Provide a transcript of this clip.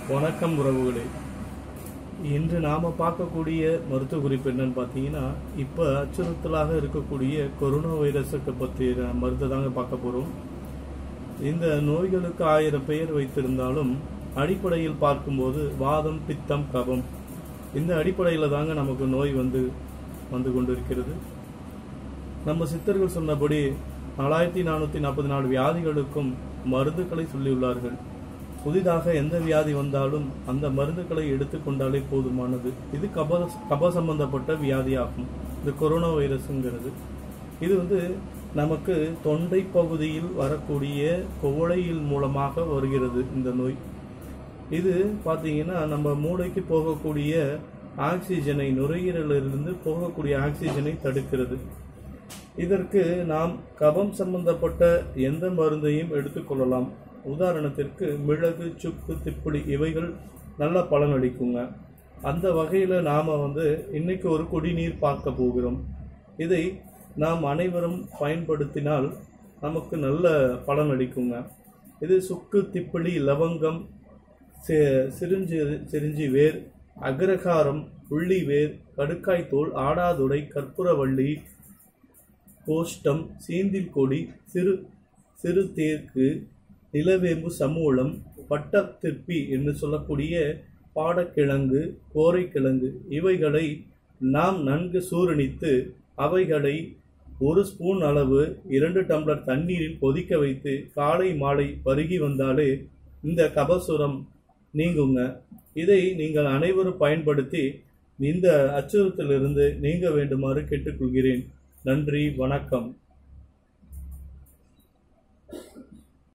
வணக்கம் உறவுகளே இன்று நாம் பார்க்கக்கூடிய மருத்துவ குறிப்பு என்னன்னு பார்த்தீங்கன்னா இப்போ அச்சுறுத்தலாக இருக்கக்கூடிய கொரோனா வைரஸுக்கு பற்றிய மருந்தை தாங்க பார்க்க போகிறோம் இந்த நோய்களுக்கு ஆயிரம் பெயர் வைத்திருந்தாலும் அடிப்படையில் பார்க்கும்போது வாதம் பித்தம் கபம் இந்த அடிப்படையில் தாங்க நமக்கு நோய் வந்து வந்து கொண்டிருக்கிறது நம்ம சித்தர்கள் சொன்னபடி நாலாயிரத்தி நானூற்றி நாற்பத்தி நாலு வியாதிகளுக்கும் மருந்துகளை சொல்லியுள்ளார்கள் புதிதாக எந்த வியாதி வந்தாலும் அந்த மருந்துகளை எடுத்துக்கொண்டாலே போதுமானது இது கப கப சம்பந்தப்பட்ட வியாதியாகும் இந்த கொரோனா வைரஸுங்கிறது இது வந்து நமக்கு தொண்டை பகுதியில் வரக்கூடிய குவளையில் மூலமாக வருகிறது இந்த நோய் இது பார்த்தீங்கன்னா நம்ம மூளைக்கு போகக்கூடிய ஆக்சிஜனை நுரையீரலிலிருந்து போகக்கூடிய ஆக்சிஜனை தடுக்கிறது இதற்கு நாம் கபம் சம்பந்தப்பட்ட எந்த மருந்தையும் எடுத்துக்கொள்ளலாம் உதாரணத்திற்கு மிளகு சுக்கு திப்பிலி இவைகள் நல்ல பலன் அளிக்குங்க அந்த வகையில் நாம் வந்து இன்னைக்கு ஒரு குடிநீர் பார்க்க போகிறோம் இதை நாம் அனைவரும் பயன்படுத்தினால் நமக்கு நல்ல பலன் அளிக்குங்க இது சுக்கு திப்பிலி லவங்கம் சி- சிரிஞ்சி சிரிஞ்சி வேர் அக்ரகாரம் புள்ளி வேர் கடுக்காய் தோல் ஆடாதுடை கற்பூரவள்ளி கோஷ்டம் சீந்தில் கொடி சிறு சிறு தேர்க்கு நிலவேம்பு சமூலம் பட்டத்திற்பி என்று சொல்லக்கூடிய பாடக்கிழங்கு கோரைக்கிழங்கு இவைகளை நாம் நன்கு சூரணித்து அவைகளை ஒரு ஸ்பூன் அளவு இரண்டு டம்ளர் தண்ணீரில் கொதிக்க வைத்து காலை மாலை பருகி வந்தாலே இந்த கபசுரம் நீங்குங்க இதை நீங்கள் அனைவரும் பயன்படுத்தி இந்த அச்சுறுத்தலிருந்து நீங்க வேண்டுமாறு கேட்டுக்கொள்கிறேன் நன்றி வணக்கம்